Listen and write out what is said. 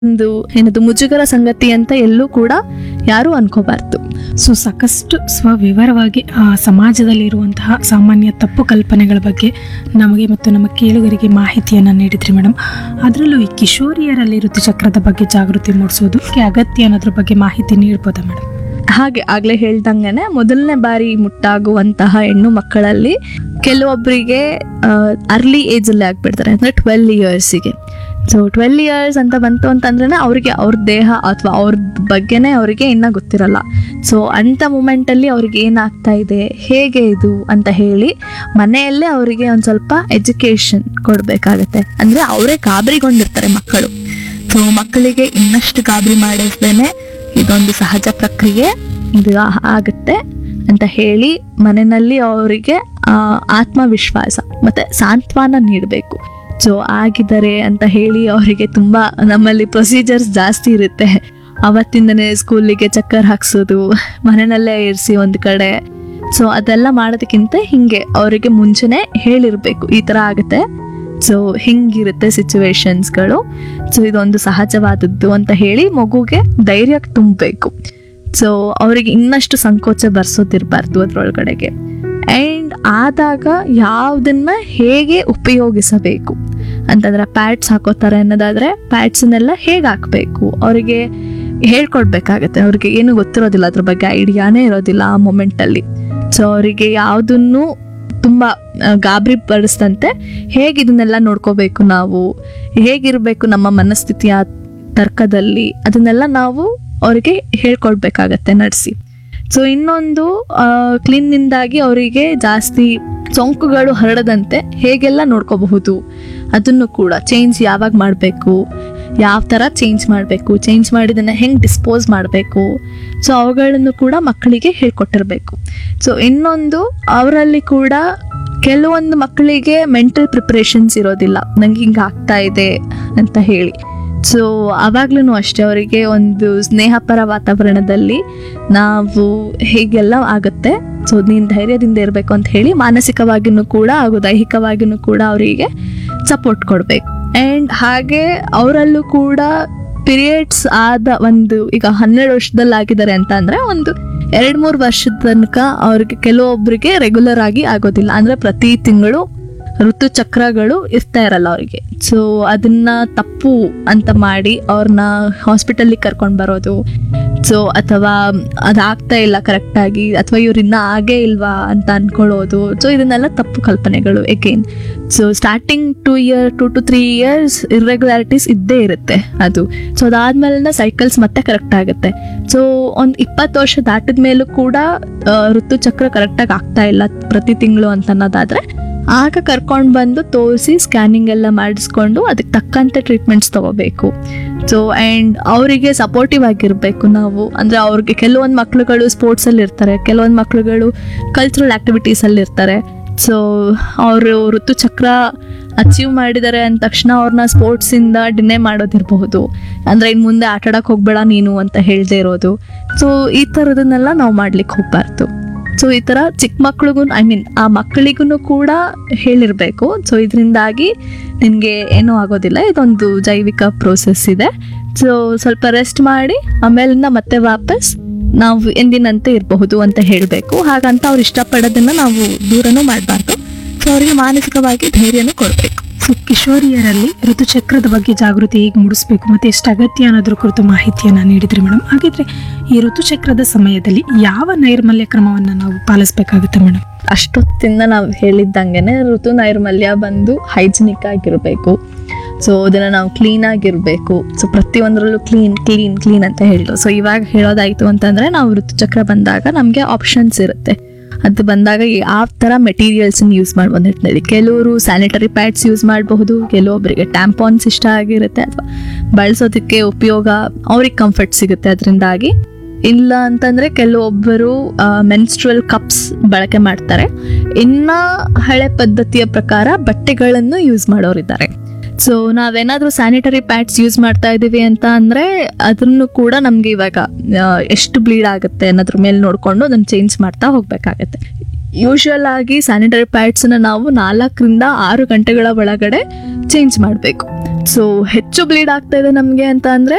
ಒಂದು ಏನದು ಮುಜುಗರ ಸಂಗತಿ ಅಂತ ಎಲ್ಲೂ ಕೂಡ ಯಾರು ಅನ್ಕೋಬಾರ್ದು ಸೊ ಸಾಕಷ್ಟು ಸ್ವವಿವರವಾಗಿ ಆ, ಸಮಾಜದಲ್ಲಿರುವಂತಹ ಸಾಮಾನ್ಯ ತಪ್ಪು ಕಲ್ಪನೆಗಳ ಬಗ್ಗೆ ನಮಗೆ ಮತ್ತು ನಮ್ಮ ಕೇಳುಗರಿಗೆ ಮಾಹಿತಿಯನ್ನು ನೀಡಿದ್ರಿ ಮೇಡಮ್ ಅದರಲ್ಲೂ ಈ ಕಿಶೋರಿಯರಲ್ಲಿ ಋತುಚಕ್ರದ ಬಗ್ಗೆ ಜಾಗೃತಿ ಮೂಡಿಸೋದಕ್ಕೆ ಅಗತ್ಯ ಅನ್ನೋದ್ರ ಬಗ್ಗೆ ಮಾಹಿತಿ ನೀಡ್ಬೋದಾ ಮೇಡಮ್ ಹಾಗೆ ಆಗ್ಲೇ ಹೇಳ್ದಂಗೆನೆ ಮೊದಲನೇ ಬಾರಿ ಮುಟ್ಟಾಗುವಂತಹ ಹೆಣ್ಣು ಮಕ್ಕಳಲ್ಲಿ ಕೆಲವೊಬ್ಬರಿಗೆ ಅರ್ಲಿ ಏಜ್ ಅಲ್ಲಿ ಆಗ್ಬಿಡ್ತಾರೆ ಅಂದ್ರೆ ಟ್ವೆಲ್ ಇಯರ್ಸಿಗೆ ಸೊ ಟ್ವೆಲ್ ಇಯರ್ಸ್ ಅಂತ ಬಂತು ಅಂತಂದ್ರೆ ಅವ್ರಿಗೆ ಅವ್ರ ದೇಹ ಅಥವಾ ಅವ್ರ ಬಗ್ಗೆನೇ ಅವರಿಗೆ ಇನ್ನ ಗೊತ್ತಿರಲ್ಲ ಸೊ ಅಂಥ ಮೂಮೆಂಟಲ್ಲಿ ಅವ್ರಿಗೆ ಏನಾಗ್ತಾ ಇದೆ ಹೇಗೆ ಇದು ಅಂತ ಹೇಳಿ ಮನೆಯಲ್ಲೇ ಅವರಿಗೆ ಒಂದು ಸ್ವಲ್ಪ ಎಜುಕೇಶನ್ ಕೊಡಬೇಕಾಗತ್ತೆ ಅಂದ್ರೆ ಅವರೇ ಗಾಬರಿಗೊಂಡಿರ್ತಾರೆ ಮಕ್ಕಳು ಸೊ ಮಕ್ಕಳಿಗೆ ಇನ್ನಷ್ಟು ಗಾಬರಿ ಮಾಡಿಸ್ದೇನೆ ಇದೊಂದು ಸಹಜ ಪ್ರಕ್ರಿಯೆ ಇದು ಆ- ಆಗುತ್ತೆ ಅಂತ ಹೇಳಿ ಮನೆಯಲ್ಲಿ ಅವರಿಗೆ ಆ, ಆತ್ಮವಿಶ್ವಾಸ ಮತ್ತೆ ಸಾಂತ್ವನ ನೀಡಬೇಕು ಸೊ ಆಗಿದ್ದಾರೆ ಅಂತ ಹೇಳಿ ಅವರಿಗೆ ತುಂಬಾ ನಮ್ಮಲ್ಲಿ ಪ್ರೊಸೀಜರ್ಸ್ ಜಾಸ್ತಿ ಇರುತ್ತೆ ಅವತ್ತಿಂದನೇ ಸ್ಕೂಲಿಗೆ ಚಕ್ಕರ್ ಹಾಕ್ಸೋದು ಮನೆಯಲ್ಲೇ ಇರಿಸಿ ಒಂದು ಕಡೆ ಸೊ ಅದೆಲ್ಲ ಮಾಡೋದಕ್ಕಿಂತ ಹಿಂಗೆ ಅವರಿಗೆ ಮುಂಚೆನೆ ಹೇಳಿರ್ಬೇಕು ಈ ತರ ಆಗುತ್ತೆ ಸೊ ಹಿಂಗಿರುತ್ತೆ ಸಿಚುವೇಶನ್ಸ್ಗಳು ಸೊ ಇದೊಂದು ಸಹಜವಾದದ್ದು ಅಂತ ಹೇಳಿ ಮಗುಗೆ ಧೈರ್ಯ ತುಂಬಬೇಕು ಸೊ ಅವರಿಗೆ ಇನ್ನಷ್ಟು ಸಂಕೋಚ ಬರ್ಸೋದಿರಬಾರ್ದು ಅದ್ರೊಳಗಡೆಗೆ ಆ್ಯಂಡ್ ಆದಾಗ ಯಾವುದನ್ನ ಹೇಗೆ ಉಪಯೋಗಿಸಬೇಕು ಅಂತಂದ್ರೆ ಪ್ಯಾಡ್ಸ್ ಹಾಕೋತಾರೆ ಅನ್ನೋದಾದ್ರೆ ಪ್ಯಾಡ್ಸನ್ನೆಲ್ಲ ಹೇಗೆ ಹಾಕಬೇಕು ಅವರಿಗೆ ಹೇಳ್ಕೊಡ್ಬೇಕಾಗತ್ತೆ ಅವ್ರಿಗೆ ಏನು ಗೊತ್ತಿರೋದಿಲ್ಲ ಅದ್ರ ಬಗ್ಗೆ ಐಡಿಯಾನೇ ಇರೋದಿಲ್ಲ ಆ ಮೊಮೆಂಟಲ್ಲಿ ಸೊ ಅವರಿಗೆ ಯಾವುದನ್ನು ತುಂಬ ಆ, ಗಾಬರಿ ಪಡಿಸ್ದಂತೆ ಹೇಗೆ ಇದನ್ನೆಲ್ಲ ನೋಡ್ಕೋಬೇಕು ನಾವು ಹೇಗಿರಬೇಕು ನಮ್ಮ ಮನಸ್ಥಿತಿಯ ತರ್ಕದಲ್ಲಿ ಅದನ್ನೆಲ್ಲ ನಾವು ಅವರಿಗೆ ಹೇಳ್ಕೊಡ್ಬೇಕಾಗತ್ತೆ ನಡೆಸಿ ಸೊ ಇನ್ನೊಂದು ಕ್ಲೀನ್ನಿಂದಾಗಿ ಅವರಿಗೆ ಜಾಸ್ತಿ ಸೋಂಕುಗಳು ಹರಡದಂತೆ ಹೇಗೆಲ್ಲ ನೋಡ್ಕೋಬಹುದು ಅದನ್ನು ಕೂಡ ಚೇಂಜ್ ಯಾವಾಗ ಮಾಡಬೇಕು ಯಾವ ಥರ ಚೇಂಜ್ ಮಾಡಬೇಕು ಚೇಂಜ್ ಮಾಡಿದನ್ನ ಹೆಂಗೆ ಡಿಸ್ಪೋಸ್ ಮಾಡಬೇಕು ಸೊ ಅವುಗಳನ್ನು ಕೂಡ ಮಕ್ಕಳಿಗೆ ಹೇಳ್ಕೊಟ್ಟಿರ್ಬೇಕು ಸೊ ಇನ್ನೊಂದು ಅವರಲ್ಲಿ ಕೂಡ ಕೆಲವೊಂದು ಮಕ್ಕಳಿಗೆ ಮೆಂಟಲ್ ಪ್ರಿಪ್ರೇಷನ್ಸ್ ಇರೋದಿಲ್ಲ ನಂಗೆ ಹಿಂಗೆ ಆಗ್ತಾ ಇದೆ ಅಂತ ಹೇಳಿ ಸೊ ಆವಾಗ್ಲೂ ಅಷ್ಟೇ ಅವರಿಗೆ ಒಂದು ಸ್ನೇಹಪರ ವಾತಾವರಣದಲ್ಲಿ ನಾವು ಹೀಗೆಲ್ಲ ಆಗುತ್ತೆ ಸೊ ನೀನು ಧೈರ್ಯದಿಂದ ಇರಬೇಕು ಅಂತ ಹೇಳಿ ಮಾನಸಿಕವಾಗಿನೂ ಕೂಡ ಹಾಗೂ ದೈಹಿಕವಾಗಿನೂ ಕೂಡ ಅವರಿಗೆ ಸಪೋರ್ಟ್ ಕೊಡಬೇಕು ಆ್ಯಂಡ್ ಹಾಗೆ ಅವರಲ್ಲೂ ಕೂಡ ಪೀರಿಯಡ್ಸ್ ಆದ ಒಂದು ಈಗ ಹನ್ನೆರಡು ವರ್ಷದಲ್ಲಿ ಆಗಿದ್ದಾರೆ ಅಂತ ಅಂದ್ರೆ ಒಂದು ಎರಡ್ ಮೂರು ವರ್ಷದ ತನಕ ಅವ್ರಿಗೆ ಕೆಲವೊಬ್ಬರಿಗೆ ರೆಗ್ಯುಲರ್ ಆಗಿ ಆಗೋದಿಲ್ಲ ಅಂದ್ರೆ ಪ್ರತಿ ತಿಂಗಳು ಋತುಚಕ್ರಗಳು ಇರ್ತಾ ಇರಲ್ಲ ಅವರಿಗೆ ಸೊ ಅದನ್ನ ತಪ್ಪು ಅಂತ ಮಾಡಿ ಅವ್ರನ್ನ ಹಾಸ್ಪಿಟಲ್ಗೆ ಕರ್ಕೊಂಡು ಬರೋದು ಸೊ ಅಥವಾ ಅದಾಗ್ತಾ ಇಲ್ಲ ಕರೆಕ್ಟಾಗಿ ಅಥವಾ ಇವ್ರಿನ್ನ ಆಗೇ ಇಲ್ವಾ ಅಂತ ಅನ್ಕೊಳ್ಳೋದು ಸೊ ಇದನ್ನೆಲ್ಲ ತಪ್ಪು ಕಲ್ಪನೆಗಳು again so starting two year to to three years irregularities ಇದ್ದೇ ಇರುತ್ತೆ ಅದು ಸೊ ಅದಾದ್ಮೇಲೆ ಸೈಕಲ್ಸ್ ಮತ್ತೆ ಕರೆಕ್ಟ್ ಆಗುತ್ತೆ ಸೊ ಒಂದು ಇಪ್ಪತ್ತು ವರ್ಷ ದಾಟಿದ ಮೇಲೂ ಕೂಡ ಆ, ಋತುಚಕ್ರ ಕರೆಕ್ಟಾಗಿ ಆಗ್ತಾ ಇಲ್ಲ ಪ್ರತಿ ತಿಂಗಳು ಅಂತ ಅನ್ನೋದಾದ್ರೆ ಆಗ ಕರ್ಕೊಂಡು ಬಂದು ತೋರಿಸಿ ಸ್ಕ್ಯಾನಿಂಗ್ ಎಲ್ಲ ಮಾಡಿಸ್ಕೊಂಡು ಅದಕ್ಕೆ ತಕ್ಕಂತೆ ಟ್ರೀಟ್ಮೆಂಟ್ಸ್ ತಗೋಬೇಕು ಸೊ ಆ್ಯಂಡ್ ಅವರಿಗೆ ಸಪೋರ್ಟಿವ್ ಆಗಿರಬೇಕು ನಾವು ಅಂದರೆ ಅವ್ರಿಗೆ ಕೆಲವೊಂದು ಮಕ್ಳುಗಳು ಸ್ಪೋರ್ಟ್ಸಲ್ಲಿ ಇರ್ತಾರೆ ಕೆಲವೊಂದು ಮಕ್ಳುಗಳು ಕಲ್ಚರಲ್ ಆ್ಯಕ್ಟಿವಿಟೀಸಲ್ಲಿ ಇರ್ತಾರೆ ಸೊ ಅವರು ಋತುಚಕ್ರ ಅಚೀವ್ ಮಾಡಿದ್ದಾರೆ ಅಂದ ತಕ್ಷಣ ಅವ್ರನ್ನ ಸ್ಪೋರ್ಟ್ಸಿಂದ ಡಿನೇ ಮಾಡೋದಿರಬಹುದು ಅಂದರೆ ಇನ್ನು ಮುಂದೆ ಆಟ ಆಡಕ್ಕೆ ಹೋಗ್ಬೇಡ ನೀನು ಅಂತ ಹೇಳದೆ ಇರೋದು ಸೊ ಈ ಥರದನ್ನೆಲ್ಲ ನಾವು ಮಾಡ್ಲಿಕ್ಕೆ ಹೋಗ್ಬಾರ್ದು ಸೊ ಈ ಥರ ಚಿಕ್ಕ ಮಕ್ಳಿಗೂ ಐ ಮೀನ್ ಆ ಮಕ್ಕಳಿಗೂ ಕೂಡ ಹೇಳಿರಬೇಕು ಸೊ ಇದರಿಂದಾಗಿ ನಿನಗೆ ಏನೂ ಆಗೋದಿಲ್ಲ ಇದೊಂದು ಜೈವಿಕ ಪ್ರೋಸೆಸ್ ಇದೆ ಸೊ ಸ್ವಲ್ಪ ರೆಸ್ಟ್ ಮಾಡಿ ಆಮೇಲಿಂದ ಮತ್ತೆ ವಾಪಸ್ ನಾವು ಎಂದಿನಂತೆ ಇರಬಹುದು ಅಂತ ಹೇಳಬೇಕು ಹಾಗಂತ ಅವ್ರು ಇಷ್ಟಪಡೋದನ್ನ ನಾವು ದೂರನೂ ಮಾಡಬಾರ್ದು ಸೊ ಅವರಿಗೆ ಮಾನಸಿಕವಾಗಿ ಧೈರ್ಯನೂ ಕೊಡಬೇಕು ಸೊ ಕಿಶೋರಿಯರಲ್ಲಿ ಋತುಚಕ್ರದ ಬಗ್ಗೆ ಜಾಗೃತಿ ಹೇಗೆ ಮೂಡಿಸಬೇಕು ಮತ್ತೆ ಎಷ್ಟು ಅಗತ್ಯ ಅನ್ನೋದ್ರ ಕುರಿತು ಮಾಹಿತಿಯನ್ನ ನೀಡಿದ್ರಿ ಮೇಡಮ್ ಹಾಗಿದ್ರೆ ಈ ಋತುಚಕ್ರದ ಸಮಯದಲ್ಲಿ ಯಾವ ನೈರ್ಮಲ್ಯ ಕ್ರಮವನ್ನ ನಾವು ಪಾಲಿಸಬೇಕಾಗುತ್ತೆ ಮೇಡಮ್ ಅಷ್ಟೊತ್ತಿಂದ ನಾವು ಹೇಳಿದ್ದಂಗೆನೆ ಋತು ನೈರ್ಮಲ್ಯ ಬಂದು ಹೈಜಿನಿಕ್ ಆಗಿರಬೇಕು ಸೊ ಅದನ್ನು ನಾವು ಕ್ಲೀನ್ ಆಗಿರಬೇಕು ಸೊ ಪ್ರತಿಯೊಂದರಲ್ಲೂ ಕ್ಲೀನ್ ಕ್ಲೀನ್ ಕ್ಲೀನ್ ಅಂತ ಹೇಳಿದ್ರು ಸೊ ಇವಾಗ ಹೇಳೋದಾಯ್ತು ಅಂತಂದ್ರೆ ನಾವು ಋತುಚಕ್ರ ಬಂದಾಗ ನಮಗೆ ಆಪ್ಷನ್ಸ್ ಇರುತ್ತೆ ಅದು ಬಂದಾಗ ಯಾವ ಥರ ಮೆಟೀರಿಯಲ್ಸನ್ನ ಯೂಸ್ ಮಾಡ್ಬೋದು ಹೇಳ್ತೀವಿ ಕೆಲವರು ಸ್ಯಾನಿಟರಿ ಪ್ಯಾಡ್ಸ್ ಯೂಸ್ ಮಾಡಬಹುದು ಕೆಲವೊಬ್ಬರಿಗೆ ಟ್ಯಾಂಪಾನ್ಸ್ ಇಷ್ಟ ಆಗಿರುತ್ತೆ ಅಥವಾ ಬಳಸೋದಕ್ಕೆ ಉಪಯೋಗ ಅವ್ರಿಗೆ ಕಂಫರ್ಟ್ ಸಿಗುತ್ತೆ ಅದರಿಂದಾಗಿ ಇಲ್ಲ ಅಂತಂದ್ರೆ ಕೆಲವೊಬ್ಬರು ಮೆನ್ಸ್ಟ್ರಲ್ ಕಪ್ಸ್ ಬಳಕೆ ಮಾಡ್ತಾರೆ ಇನ್ನ ಹಳೆ ಪದ್ಧತಿಯ ಪ್ರಕಾರ ಬಟ್ಟೆಗಳನ್ನು ಯೂಸ್ ಮಾಡೋರಿದ್ದಾರೆ ಸೊ ನಾವೇನಾದ್ರೂ ಸ್ಯಾನಿಟರಿ ಪ್ಯಾಡ್ಸ್ ಯೂಸ್ ಮಾಡ್ತಾ ಇದೀವಿ ಅಂತ ಅಂದ್ರೆ ಅದನ್ನು ಕೂಡ ನಮ್ಗೆ ಇವಾಗ ಆ, ಎಷ್ಟು ಬ್ಲೀಡ್ ಆಗುತ್ತೆ ಅನ್ನೋದ್ರ ಮೇಲೆ ನೋಡ್ಕೊಂಡು ಅದನ್ನ ಚೇಂಜ್ ಮಾಡ್ತಾ ಹೋಗ್ಬೇಕಾಗತ್ತೆ ಯೂಶುವಲ್ ಆಗಿ ಸ್ಯಾನಿಟರಿ ಪ್ಯಾಡ್ಸ್ನ ನಾವು ನಾಲ್ಕರಿಂದ ಆರು ಗಂಟೆಗಳ ಒಳಗಡೆ ಚೇಂಜ್ ಮಾಡಬೇಕು ಸೊ ಹೆಚ್ಚು ಬ್ಲೀಡ್ ಆಗ್ತಾ ಇದೆ ನಮಗೆ ಅಂತ ಅಂದ್ರೆ